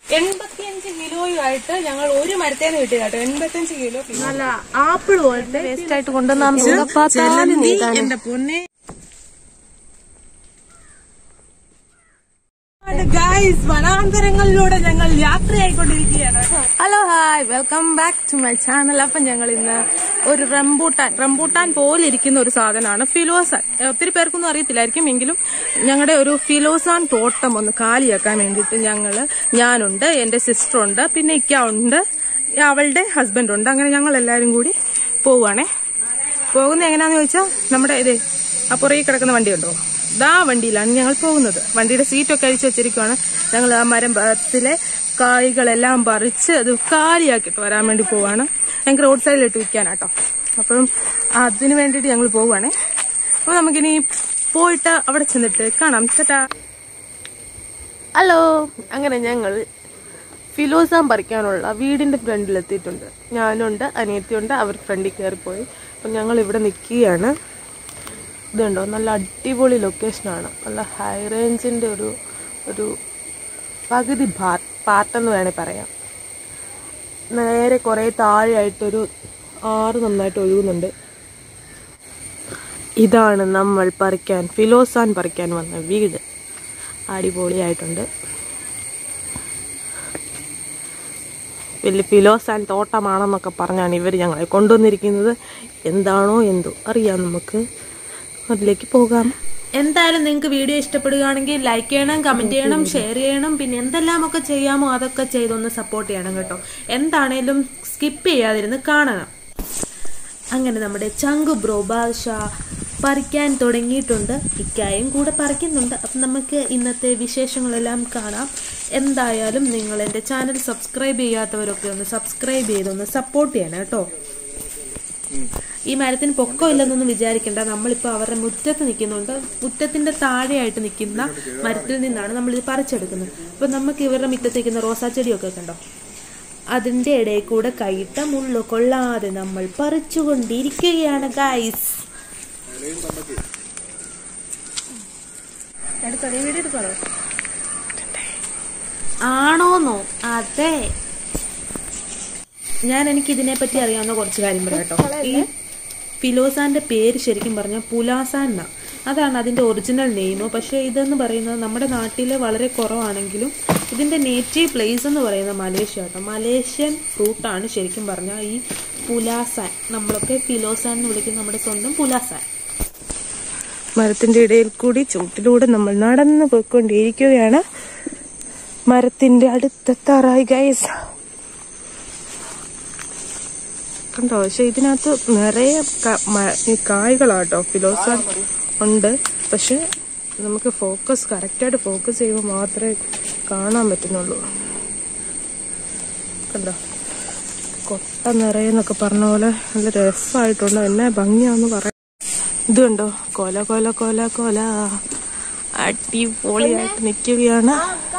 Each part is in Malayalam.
എൺപത്തിയഞ്ച് കിലോയുമായിട്ട് ഞങ്ങൾ ഒരു മരത്തേന്ന് കിട്ടിയ കേട്ടോ എൺപത്തിയഞ്ച് കിലോ നല്ല ആപ്പിൾ പോലത്തെ വേസ്റ്റ് ആയിട്ട് കൊണ്ടുവന്നു എന്റെ പൊന്നെ ഗൈസ് വനാന്തരങ്ങളിലൂടെ ഞങ്ങൾ യാത്രയായിക്കൊണ്ടിരിക്കുകയാണ് hello hi welcome back to my channel അപ്പം ഞങ്ങൾ ഇന്ന് ഒരു റംബൂട്ടാൻ റംബൂട്ടാൻ പോലെ ഇരിക്കുന്ന ഒരു സാധനമാണ് ഫിലോസാൻ ഒത്തിരി പേർക്കൊന്നും അറിയത്തില്ലായിരിക്കും എങ്കിലും ഞങ്ങളുടെ ഒരു ഫിലോസാൻ തോട്ടം ഒന്ന് കാലിയാക്കാൻ വേണ്ടിയിട്ട് ഞങ്ങള് ഞാനുണ്ട് എന്റെ സിസ്റ്റർ ഉണ്ട് പിന്നെ ഇക്ക ഉണ്ട് അവളുടെ ഹസ്ബൻഡ് ഉണ്ട് അങ്ങനെ ഞങ്ങൾ എല്ലാവരും കൂടി പോവുകയാണേ പോകുന്നത് എങ്ങനെയാന്ന് ചോദിച്ചാൽ നമ്മുടെ ഇത് ആ പുറകെ കിടക്കുന്ന വണ്ടിയുണ്ടോ ദാ വണ്ടിയിലാണ് ഞങ്ങൾ പോകുന്നത് വണ്ടിയുടെ സീറ്റൊക്കെ അഴിച്ചു വെച്ചിരിക്കുവാണ് ഞങ്ങൾ ആ മരത്തിലെ കായ്കളെല്ലാം പറിച്ച് അത് കാലിയാക്കിയിട്ട് വരാൻ വേണ്ടി പോവാണ് ഞങ്ങൾക്ക് റോഡ് സൈഡിലിട്ട് വിൽക്കാനാട്ടോ അപ്പം അതിന് വേണ്ടിയിട്ട് ഞങ്ങൾ പോവുകയാണേ അപ്പോൾ നമുക്കിനി പോയിട്ട് അവിടെ ചെന്നിട്ട് കാണാം ചേട്ടാ ഹലോ അങ്ങനെ ഞങ്ങൾ ഫിലോസാൻ പറിക്കാനുള്ള വീടിന്റെ ഫ്രണ്ടിൽ എത്തിയിട്ടുണ്ട് ഞാനുണ്ട് അനിയത്തിയുണ്ട് അവർ ഫ്രണ്ടിൽ കയറിപ്പോയി അപ്പം ഞങ്ങൾ ഇവിടെ നിൽക്കുകയാണ് ഇതുണ്ടോ നല്ല അടിപൊളി ലൊക്കേഷനാണ് നല്ല ഹൈ റേഞ്ചിൻ്റെ ഒരു ഒരു പകുതി പാർട്ടെന്ന് വേണേൽ പറയാം നേരെ കുറേ താഴെയായിട്ടൊരു ആറ് നന്നായിട്ട് ഒഴുകുന്നുണ്ട് ഇതാണ് നമ്മൾ പറിക്കാൻ ഫിലോസാൻ പറിക്കാൻ വന്ന വീട് അടിപൊളിയായിട്ടുണ്ട് വലിയ ഫിലോസാൻ തോട്ടമാണെന്നൊക്കെ പറഞ്ഞാണ് ഇവർ ഞങ്ങളെ കൊണ്ടുവന്നിരിക്കുന്നത് എന്താണോ എന്തോ അറിയാം നമുക്ക് അതിലേക്ക് പോകാം എന്തായാലും നിങ്ങൾക്ക് വീഡിയോ ഇഷ്ടപ്പെടുകയാണെങ്കിൽ ലൈക്ക് ചെയ്യണം കമന്റ് ചെയ്യണം ഷെയർ ചെയ്യണം പിന്നെ എന്തെല്ലാമൊക്കെ ചെയ്യാമോ അതൊക്കെ ചെയ്തൊന്ന് സപ്പോർട്ട് ചെയ്യണം കേട്ടോ എന്താണേലും സ്കിപ്പ് ചെയ്യാതിരുന്ന് കാണണം അങ്ങനെ നമ്മുടെ ചങ്കു ബ്രോ ബാദ്ഷ പറിക്കാൻ തുടങ്ങിയിട്ടുണ്ട് ഇക്കായും കൂടെ പറിക്കുന്നുണ്ട് അപ്പം നമുക്ക് ഇന്നത്തെ വിശേഷങ്ങളെല്ലാം കാണാം എന്തായാലും നിങ്ങൾ എൻ്റെ ചാനൽ സബ്സ്ക്രൈബ് ചെയ്യാത്തവരൊക്കെ ഒന്ന് സബ്സ്ക്രൈബ് ചെയ്തൊന്ന് സപ്പോർട്ട് ചെയ്യണം കേട്ടോ ഈ മരത്തിന് പൊക്കം ഇല്ലെന്നൊന്നും വിചാരിക്കേണ്ട നമ്മളിപ്പോൾ അവരുടെ മുറ്റത്ത് നിൽക്കുന്നുണ്ട് മുറ്റത്തിന്റെ താഴെയായിട്ട് നിൽക്കുന്ന മരത്തിൽ നിന്നാണ് നമ്മൾ ഇത് പറിച്ചെടുക്കുന്നത് അപ്പൊ നമുക്ക് ഇവരുടെ മുറ്റത്ത് നിൽക്കുന്ന റോസാ ചെടിയൊക്കെ കണ്ടോ അതിന്റെ ഇടയിൽ കൂടെ കൈയിട്ട മുള്ളു കൊള്ളാതെ നമ്മൾ പറിച്ചുകൊണ്ടിരിക്കുകയാണ് ഗൈസ് ആണോന്നോ അതെ ഞാൻ എനിക്ക് ഇതിനെ പറ്റി അറിയാവുന്ന കുറച്ച് കാര്യം പറയാം കേട്ടോ ഈ ഫിലോസാന്റെ പേര് ശരിക്കും പറഞ്ഞാൽ പുലാസാൻ എന്നാ അതാണ് അതിന്റെ ഒറിജിനൽ നെയിം പക്ഷേ ഇതെന്ന് പറയുന്നത് നമ്മുടെ നാട്ടിൽ വളരെ കുറവാണെങ്കിലും ഇതിന്റെ നേറ്റീവ് പ്ലേസ് എന്ന് പറയുന്നത് മലേഷ്യ കേട്ടോ മലേഷ്യൻ ഫ്രൂട്ടാണ് ശരിക്കും പറഞ്ഞാൽ ഈ പുലാസാൻ നമ്മളൊക്കെ ഫിലോസാൻ എന്ന് വിളിക്കുന്ന നമ്മുടെ സ്വന്തം പുലാസാൻ മരത്തിന്റെ ഇടയിൽ കൂടി ചുവട്ടിലൂടെ നമ്മൾ നടന്നു പോയിക്കൊണ്ടിരിക്കുകയാണ് മരത്തിന്റെ അടുത്തെത്താറായി ഗൈസ് കണ്ടോ പക്ഷെ ഇതിനകത്ത് നിറയെ ക- മ- ഈ കായ്കളാട്ടോ ഫിലോസാൻ ഉണ്ട് പക്ഷെ നമുക്ക് ഫോക്കസ് കറക്റ്റായിട്ട് ഫോക്കസ് ചെയ്യുമ്പോൾ മാത്രമേ കാണാൻ പറ്റുന്നുള്ളൂ കണ്ടോ കൊട്ട നിറയെന്നൊക്കെ പറഞ്ഞ പോലെ നല്ല രസമായിട്ടുണ്ട് എന്നെ ഭംഗിയാന്ന് പറയാം ഇത് കണ്ടോ കൊല കൊല കൊല കൊല അടിപൊളിയായിട്ട് നിൽക്കുകയാണ്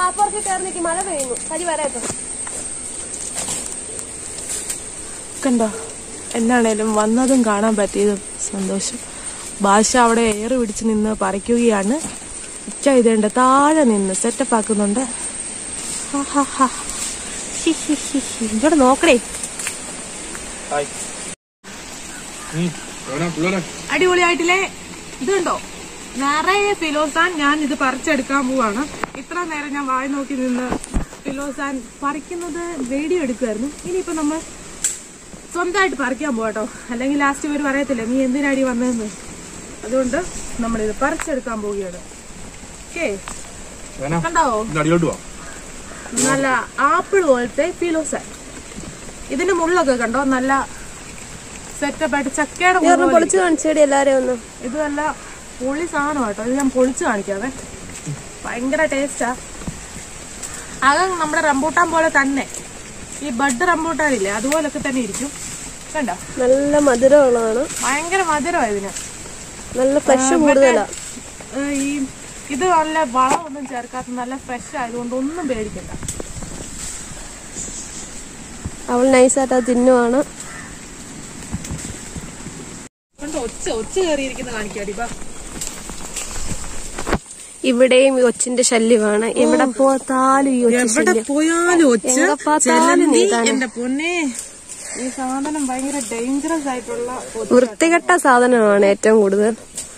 കണ്ടോ എന്നാണേലും വന്നതും കാണാൻ പറ്റിയതും സന്തോഷം ഭാഷ അവിടെ ഏറ് പിടിച്ച് നിന്ന് പറിക്കുകയാണ് ഉച്ച ഇതേണ്ട താഴെ നിന്ന് സെറ്റപ്പ് ആക്കുന്നുണ്ട് ഹാ, ഹാ, ഹാ. ഹി, ഹി, ഹി, ഹി. ഇങ്ങോട്ട് നോക്കണേ അടിപൊളിയായിട്ടില്ലേ ഇതുണ്ടോ നിറയെ ഫിലോസാൻ ഞാൻ ഇത് പറിച്ചെടുക്കാൻ പോവാണ് ഇത്ര നേരം ഞാൻ വായി നോക്കി നിന്ന് ഫിലോസാൻ പറിക്കുന്നത് വീഡിയോ എടുക്കുമായിരുന്നു ഇനിയിപ്പോ നമ്മൾ സ്വന്തമായിട്ട് പറിക്കാൻ പോകട്ടോ അല്ലെങ്കിൽ ലാസ്റ്റ് ഇവർ പറയത്തില്ല നീ എന്തിനാടി വന്നതെന്ന് അതുകൊണ്ട് നമ്മളിത് പറിച്ചെടുക്കാൻ പോവുകയാണ് ഓക്കേ കണ്ടോ അടിയോട്ട് പോവാം നല്ല ആപ്പിൾ പോലത്തെ ഫിലോസാൻ ഇതിന്റെ മുള്ളൊക്കെ കണ്ടോ നല്ല സെറ്റപ്പ് ആയിട്ട് ചക്കയുടെ മുള്ള് പോലെ പൊളിച്ചു കാണിച്ചേടി എല്ലാരെയും ഒന്ന് ഇത് നല്ല പൊളി സാധനം കേട്ടോ ഇത് ഞാൻ പൊളിച്ച് കാണിക്കാവേ ഭയങ്കര ടേസ്റ്റാ അകം നമ്മുടെ റംബൂട്ടാൻ പോലെ തന്നെ ഈ ബഡ് റംബൂട്ടാൻ ഇല്ലേ അതുപോലൊക്കെ തന്നെ ഇരിക്കും കണ്ടോ നല്ല മധുരമുള്ളതാണ് ഭയങ്കര മധുരമാണ് ഇതിന് നല്ല ഫ്രഷ് കൂടുതലാ ഏ, ഈ ഇത് നല്ല വളമൊന്നും ചേർക്കാത്ത നല്ല ഫ്രഷ് ആയതുകൊണ്ട് ഒന്നും പേടിക്കണ്ട അവൾ നൈസായിട്ട് അത് തിന്നുവാണ് കണ്ടോ ഒച്ച ഒച്ച കയറിയിരിക്കുന്ന കാണിക്കാടി ബാ ഇവിടെയും ഈ ഒച്ചിന്റെ ശല്യമാണ് എവിടെ പോത്താലും ഈ ഒച്ച എവിടെ ശല്യം പോയാലും ഒച്ച എവിടെ பார்த்தாலும் ചെലന്തി, ഇതാണ്. എന്റെ പൊന്നെ ഈ സാധനം ഭയങ്കര ഡേഞ്ചറസ് ആയിട്ടുള്ള ഒച്ച. വൃത്തികെട്ട സാധനമാണ് ഏറ്റവും കൂടുതൽ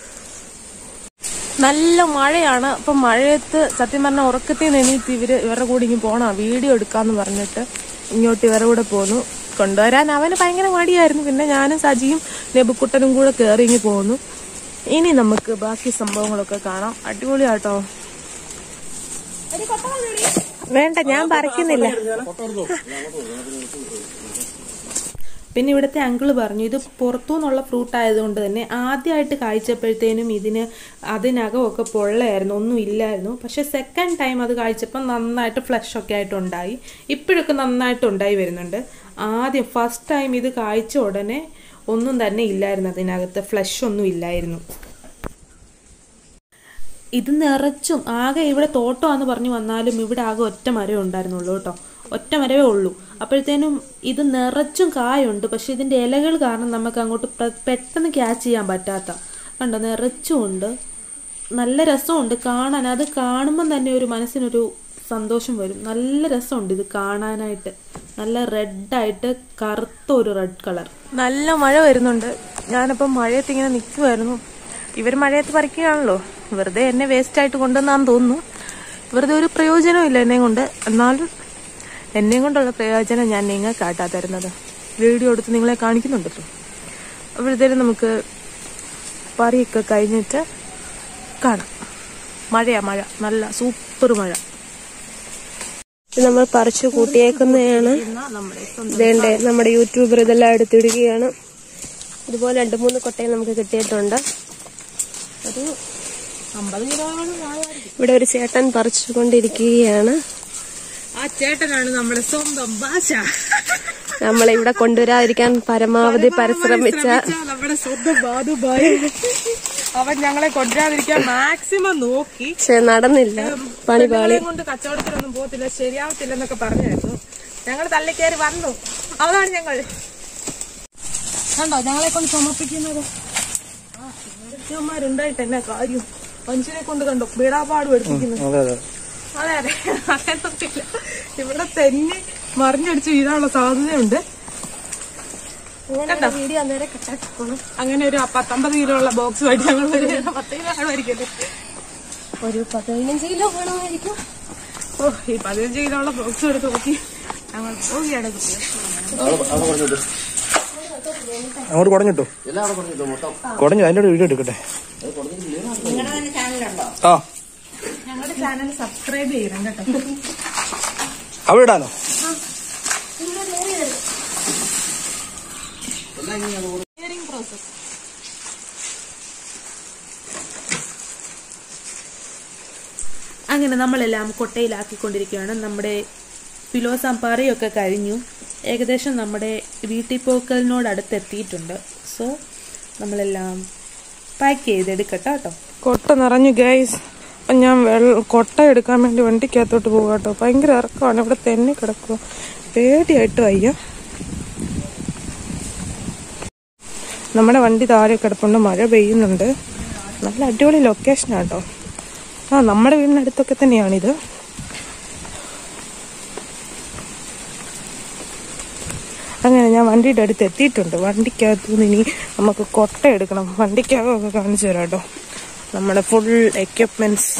നല്ല മഴയാണ് അപ്പൊ മഴയത്ത് സത്യം പറഞ്ഞ ഉറക്കത്തിൽ നിന്ന് എണീറ്റ് ഇവര് ഇവരുടെ കൂടെ ഇങ്ങ് പോണ വീഡിയോ എടുക്കാന്ന് പറഞ്ഞിട്ട് ഇങ്ങോട്ട് ഇവരുടെ കൂടെ പോന്നു കൊണ്ടുവരാൻ അവന് ഭയങ്കര മടിയായിരുന്നു പിന്നെ ഞാനും സജിയും നെബുക്കുട്ടനും കൂടെ കയറി ഇങ്ങ് പോന്നു ഇനി നമുക്ക് ബാക്കി സംഭവങ്ങളൊക്കെ കാണാം അടിപൊളിയാട്ടോ വേണ്ട ഞാൻ പറിക്കുന്നില്ല പിന്നെ ഇവിടുത്തെ അങ്കിള് പറഞ്ഞു ഇത് പുറത്തുനിന്നുള്ള ഫ്രൂട്ട് ആയതുകൊണ്ട് തന്നെ ആദ്യമായിട്ട് കായ്ച്ചപ്പോഴത്തേനും ഇതിന് അതിനകമൊക്കെ പൊള്ളയായിരുന്നു ഒന്നും ഇല്ലായിരുന്നു പക്ഷെ സെക്കൻഡ് ടൈം അത് കായ്ച്ചപ്പോൾ നന്നായിട്ട് ഫ്ലഷ് ഒക്കെ ആയിട്ടുണ്ടായി ഇപ്പോഴൊക്കെ നന്നായിട്ട് ഉണ്ടായി വരുന്നുണ്ട് ആദ്യം ഫസ്റ്റ് ടൈം ഇത് കായ്ച്ച ഉടനെ ഒന്നും തന്നെ ഇല്ലായിരുന്നു അതിനകത്ത് ഫ്ലഷ് ഒന്നും ഇല്ലായിരുന്നു ഇത് നിറച്ചും ആകെ ഇവിടെ തോട്ടമാന്ന് പറഞ്ഞു വന്നാലും ഇവിടെ ആകെ ഒറ്റ മരമേ ഉണ്ടായിരുന്നുള്ളൂ കേട്ടോ ഒറ്റ മരമേ ഉള്ളൂ അപ്പോഴത്തേനും ഇത് നിറച്ചും കായുണ്ട് പക്ഷെ ഇതിന്റെ ഇലകൾ കാരണം നമുക്ക് അങ്ങോട്ട് പെ- പെട്ടെന്ന് ക്യാച്ച് ചെയ്യാൻ പറ്റാത്ത കണ്ടോ നിറച്ചും ഉണ്ട് നല്ല രസമുണ്ട് കാണാൻ അത് കാണുമ്പം തന്നെ ഒരു മനസ്സിനൊരു സന്തോഷം വരും നല്ല രസമുണ്ട് ഇത് കാണാനായിട്ട് നല്ല റെഡായിട്ട് കറുത്ത ഒരു റെഡ് കളർ നല്ല മഴ വരുന്നുണ്ട് ഞാനപ്പം മഴയത്ത് ഇങ്ങനെ നിൽക്കുമായിരുന്നു ഇവർ മഴയത്ത് പറിക്കുകയാണല്ലോ വെറുതെ എന്നെ വേസ്റ്റ് ആയിട്ട് കൊണ്ടുവന്നാന്ന് തോന്നുന്നു വെറുതെ ഒരു പ്രയോജനവും ഇല്ല എന്നെ കൊണ്ട് എന്നാലും എന്നെ കൊണ്ടുള്ള പ്രയോജനം ഞാൻ നിങ്ങൾക്കാട്ടാ തരുന്നത് വീഡിയോ എടുത്ത് നിങ്ങളെ കാണിക്കുന്നുണ്ടല്ലോ അപ്പോഴത്തേനും നമുക്ക് പറിയൊക്കെ കഴിഞ്ഞിട്ട് കാണാം മഴയാ മഴ നല്ല സൂപ്പർ മഴ ഇത് നമ്മൾ പറിച്ചു കൂട്ടിയേക്കുന്നതാണ് ഇതേണ്ടേ നമ്മുടെ യൂട്യൂബർ ഇതെല്ലാം എടുത്തിടുകയാണ് ഇതുപോലെ രണ്ട് മൂന്ന് കൊട്ടയും നമുക്ക് കിട്ടിയിട്ടുണ്ട് ഒരു അമ്പത് കിലോയോളം കാണുമായിരിക്കും ഇവിടെ ഒരു ചേട്ടൻ പറിച്ചുകൊണ്ടിരിക്കുകയാണ് ആ ചേട്ടനാണ് നമ്മുടെ സ്വന്തം ഭാഷ നമ്മളെ ഇവിടെ കൊണ്ടുവരാതിരിക്കാൻ പരമാവധി പരിശ്രമിച്ച നമ്മുടെ സ്വന്തം ബാധുബായി അവൻ ഞങ്ങളെ കൊണ്ടുവരാതിരിക്കാൻ മാക്സിമം നോക്കി പക്ഷെ നടന്നില്ല പണി പാളി പെണ്ണുങ്ങളെയും കൊണ്ട് കച്ചവടത്തിനൊന്നും പോകത്തില്ല ശരിയാവത്തില്ലെന്നൊക്കെ പറഞ്ഞായിരുന്നു ഞങ്ങൾ തള്ളിക്കയറി വന്നു അതാണ് ഞങ്ങൾ കണ്ടോ ഞങ്ങളെ കൊണ്ട് ചുമപ്പിക്കുന്നത് ാരുണ്ടായിട്ട് എന്നാ കാര്യം മനുഷ്യനെ കൊണ്ട് കണ്ടോ ബീടാപാട് പഠിപ്പിക്കുന്നു അതെ അതെ അതൊന്നുമില്ല ഇവിടെ തന്നെ മറിഞ്ഞടിച്ച് വീഴാനുള്ള സാധ്യതയുണ്ട് കണ്ടോ വീഡിയോ അന്നേരം കട്ടാക്കി പോണം അങ്ങനെ ഒരു പത്തൊമ്പത് കിലോ ഉള്ള ബോക്സുമായിട്ട് ഞങ്ങൾ വരികയാണ്. പത്ത് കിലോ കാണുമായിരിക്കും ഒരു പതിനഞ്ച് കിലോ വേണമായിരിക്കും ഓ ഈ പതിനഞ്ച് കിലോ ഉള്ള ബോക്സ് എടുത്ത് നോക്കി ഞങ്ങൾ പോവുകയാണ് കുട്ടികൾ അങ്ങോട്ട് കുടഞ്ഞിട്ടു കുടഞ്ഞു അതിന്റെ ഒരു വീഡിയോ എടുക്കട്ടെ ആ ഞങ്ങളുടെ ചാനൽ സബ്സ്ക്രൈബ് ചെയ്യണം കേട്ടോ അവിടെ ഇടാനോ പ്രോസസ് അങ്ങനെ നമ്മളെല്ലാം കൊട്ടയിലാക്കിക്കൊണ്ടിരിക്കുകയാണ് നമ്മുടെ ഫിലോസാം പറിയൊക്കെ കഴിഞ്ഞു ഏകദേശം നമ്മുടെ വീട്ടിൽ പോക്കലിനോട് അടുത്തെത്തിയിട്ടുണ്ട് സോ നമ്മളെല്ലാം പാക്ക് ചെയ്തെടുക്കട്ടെ കേട്ടോ കൊട്ട നിറഞ്ഞു ഗൈസ് അപ്പം ഞാൻ വെള്ള കൊട്ട എടുക്കാൻ വേണ്ടി വണ്ടിക്കകത്തോട്ട് പോകാം കേട്ടോ ഭയങ്കര ഇറക്കമാണ് ഇവിടെ തന്നെ കിടക്കുക പേടിയായിട്ട് വയ്യ നമ്മുടെ വണ്ടി താഴെ കിടപ്പുണ്ട് മഴ പെയ്യുന്നുണ്ട് നല്ല അടിപൊളി ലൊക്കേഷനാണ് കേട്ടോ ആ നമ്മുടെ വീടിനടുത്തൊക്കെ തന്നെയാണിത് അങ്ങനെ ഞാൻ വണ്ടിയുടെ അടുത്ത് എത്തിയിട്ടുണ്ട് വണ്ടിക്കകത്ത് നിന്ന് ഇനി നമുക്ക് കൊട്ട എടുക്കണം വണ്ടിക്കകമൊക്കെ കാണിച്ചു തരാം കേട്ടോ നമ്മുടെ ഫുൾ എക്യുപ്മെന്റ്സ്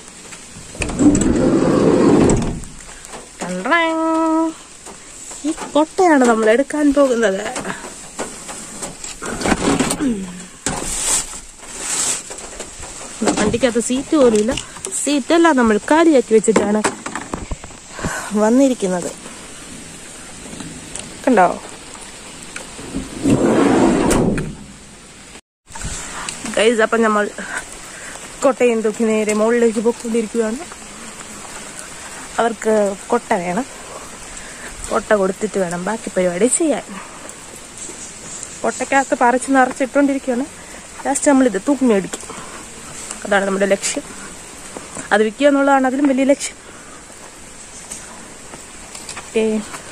ഈ കൊട്ടയാണ് നമ്മൾ എടുക്കാൻ പോകുന്നത് വണ്ടിക്കകത്ത് സീറ്റ് പോലും ഇല്ല സീറ്റെല്ലാം നമ്മൾ കാലിയാക്കി വെച്ചിട്ടാണ് വന്നിരിക്കുന്നത് കണ്ടോ ഗൈസ് അപ്പം നമ്മൾ കൊട്ടയും തൂക്കി നേരെ മുകളിലേക്ക് പോയിക്കൊണ്ടിരിക്കുകയാണ് അവർക്ക് കൊട്ട വേണം കൊട്ട കൊടുത്തിട്ട് വേണം ബാക്കി പരിപാടി ചെയ്യാൻ കൊട്ടക്കകത്ത് പറിച്ച് നിറച്ചിട്ടുകൊണ്ടിരിക്കുകയാണ് ലാസ്റ്റ് നമ്മളിത് തൂക്കി മേടിക്കും അതാണ് നമ്മുടെ ലക്ഷ്യം അത് വിൽക്കുക എന്നുള്ളതാണ് അതിലും വലിയ ലക്ഷ്യം ഓക്കേ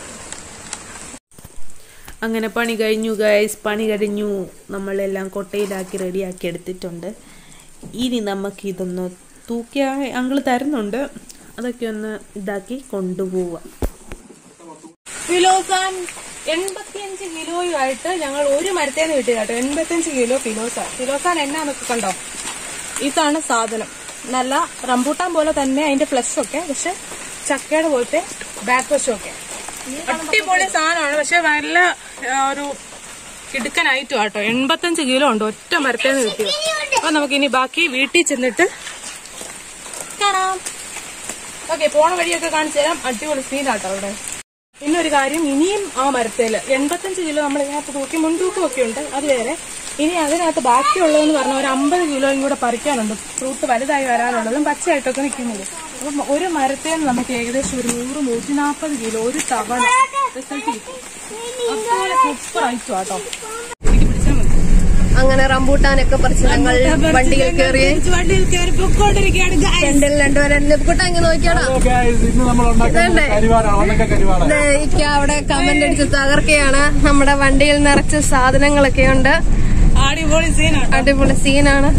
അങ്ങനെ പണി കഴിഞ്ഞു ഗൈസ് പണി കഴിഞ്ഞു നമ്മളെല്ലാം കൊട്ടയിലാക്കി റെഡിയാക്കി എടുത്തിട്ടുണ്ട് ഇനി നമുക്ക് ഇതൊന്ന് തൂക്കി അങ്കിള് തരുന്നുണ്ട് അതൊക്കെ ഒന്ന് ഇതാക്കി കൊണ്ടുപോവുക ഫിലോസാൻ എൺപത്തിയഞ്ച് കിലോയുമായിട്ട് ഞങ്ങൾ ഒരു മരത്തേന്ന് കിട്ടി കേട്ടോ എൺപത്തിയഞ്ച് കിലോ ഫിലോസാൻ ഫിലോസാൻ എന്നാന്നൊക്കെ കണ്ടോ ഇതാണ് സാധനം നല്ല റംബൂട്ടാൻ പോലെ തന്നെ അതിന്റെ ഫ്ലഷ് ഒക്കെ പക്ഷെ ചക്കയുടെ പോലത്തെ ബാക്ക് വശമൊക്കെ അടിപൊളി സാധനമാണ് പക്ഷെ നല്ല ആ, ഒരു കിടുക്കനായിട്ടും കേട്ടോ എൺപത്തഞ്ച് കിലോ ഉണ്ട് ഒറ്റ മരത്തേന്ന് കിട്ടിയോ അപ്പൊ നമുക്ക് ഇനി ബാക്കി വീട്ടിൽ ചെന്നിട്ട് കാണാം ഓക്കെ പോണ വഴിയൊക്കെ കാണിച്ചു തരാം അടിപൊളി സീനാട്ടോ അവിടെ പിന്നെ ഒരു കാര്യം ഇനിയും ആ മരത്തേല് എൺപത്തഞ്ച് കിലോ നമ്മൾ ഇതിനകത്ത് തൂക്കി മുൻതൂക്കം ഒക്കെ ഉണ്ട് അത് വേറെ ഇനി അതിനകത്ത് ബാക്കിയുള്ളതെന്ന് പറഞ്ഞാൽ ഒരു അമ്പത് കിലോയും കൂടെ പറിക്കാനുണ്ട് ഫ്രൂട്ട് വലുതായി വരാനുള്ളതും പച്ചയായിട്ടൊക്കെ നിൽക്കുന്നത് അപ്പം ഒരു മരത്തേന്ന് നമുക്ക് ഏകദേശം ഒരു നൂറ് നൂറ്റി നാൽപ്പത് കിലോ ഒരു തവണ റിസൾട്ട് കിട്ടും അതുപോലെ സൂപ്പർ ആയിട്ടും കേട്ടോ എനിക്ക് പിടിച്ചാൽ മതി അങ്ങനെ റംബൂട്ടാനൊക്കെ പറിച്ച് ഞങ്ങൾ വണ്ടിയിൽ കയറി വണ്ടിയിൽ കയറി പൊക്കോണ്ടിരിക്കുകയാണ് guys. രണ്ടിൽ രണ്ടുപേരെ ലിപ്കുട്ട ഇങ്ങനെ നോക്കിയാടാ ഇന്ന് നമ്മൾ ഉണ്ടാക്കുന്ന കരിവാടാണ് ഉണക്ക കരിവാട ദേ, ഇക്ക അവിടെ കമന്റ് അടിച്ച് തകർക്കുകയാണ് നമ്മുടെ വണ്ടിയിൽ നിറച്ച് സാധനങ്ങളൊക്കെ ഉണ്ട് അടിപൊളി സീനാണ് അടിപൊളി സീനാണ്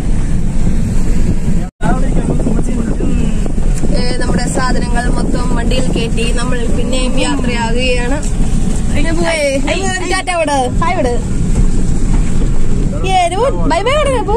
ഏ, നമ്മുടെ സാധനങ്ങൾ മൊത്തം വണ്ടിയിൽ കയറ്റി നമ്മൾ പിന്നെയും യാത്രയാകുകയാണ് പോയേ ടാറ്റ വിട് ഹായ് വിട് ബൈ ബൈ വിട് അപ്പു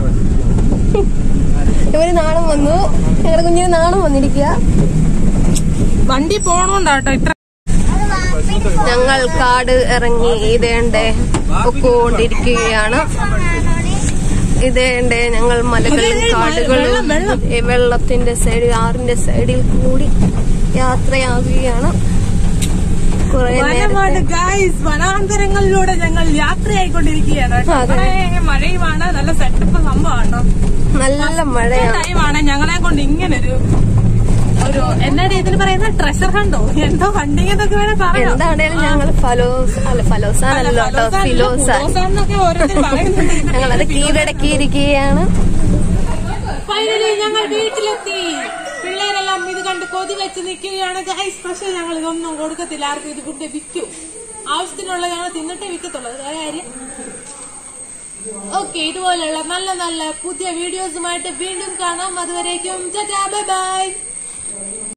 ഇവര് നാണം വന്നു ഞങ്ങളുടെ കുഞ്ഞിന് നാണം വന്നിരിക്കുക വണ്ടി പോണോണ്ടാട്ടോ ഇത്ര ഞങ്ങൾ കാട് ഇറങ്ങി ഇതേണ്ടേ പൊക്കോണ്ടിരിക്കുകയാണ് ഇതേണ്ടേ ഞങ്ങൾ മലകളും കാടുകളും ഈ വെള്ളത്തിന്റെ സൈഡിൽ ആറിന്റെ സൈഡിൽ കൂടി യാത്രയാകുകയാണ് കുറെ നേരം വനമാണ് ഗൈസ് വനാന്തരങ്ങളിലൂടെ ഞങ്ങൾ യാത്രയായിക്കൊണ്ടിരിക്കുകയാണ് കേട്ടോ. അതെ. ഇവിടെ മഴയുമാണ് നല്ല സെറ്റപ്പ് സംഭവമാണ് നല്ല മഴയാണ് ടൈമാണ് ഞങ്ങളെ കൊണ്ട് ഇങ്ങനൊരു ഒരു എന്നാ ഇതിന് പറയുന്ന ട്രഷർ ഹണ്ടോ എന്തോ ഹണ്ടിങ് എന്നൊക്കെ വേണേ പറയാം എന്താണേലും ഞങ്ങൾ ഫലോസ് അല്ല ഫലോസാനല്ലോ കേട്ടോ ഫിലോസാൻ ഫിലോസാന്നൊക്കെ ഓരോരുത്തർ പറയുന്നുണ്ട് ഞങ്ങൾ അത് കീഴടക്കിയിരിക്കുകയാണ് ഫൈനലി ഞങ്ങൾ വീട്ടിലെത്തി പിള്ളേരെല്ലാം ഇത് കണ്ട് കൊതി വെച്ച് നിൽക്കുകയാണ് ഗൈസ് പക്ഷെ ഞങ്ങൾ ഇതൊന്നും കൊടുക്കത്തില്ല ആർക്കും ഇത് കൊണ്ട് വിൽക്കും ആവശ്യത്തിനുള്ള ഞങ്ങൾ തിന്നിട്ടേ വിൽക്കത്തുള്ളൂ അത് വേറെ കാര്യം ഓക്കെ ഇതുപോലെയുള്ള നല്ല നല്ല പുതിയ വീഡിയോസുമായിട്ട് വീണ്ടും കാണാം അതുവരേക്കും ബൈ ബൈ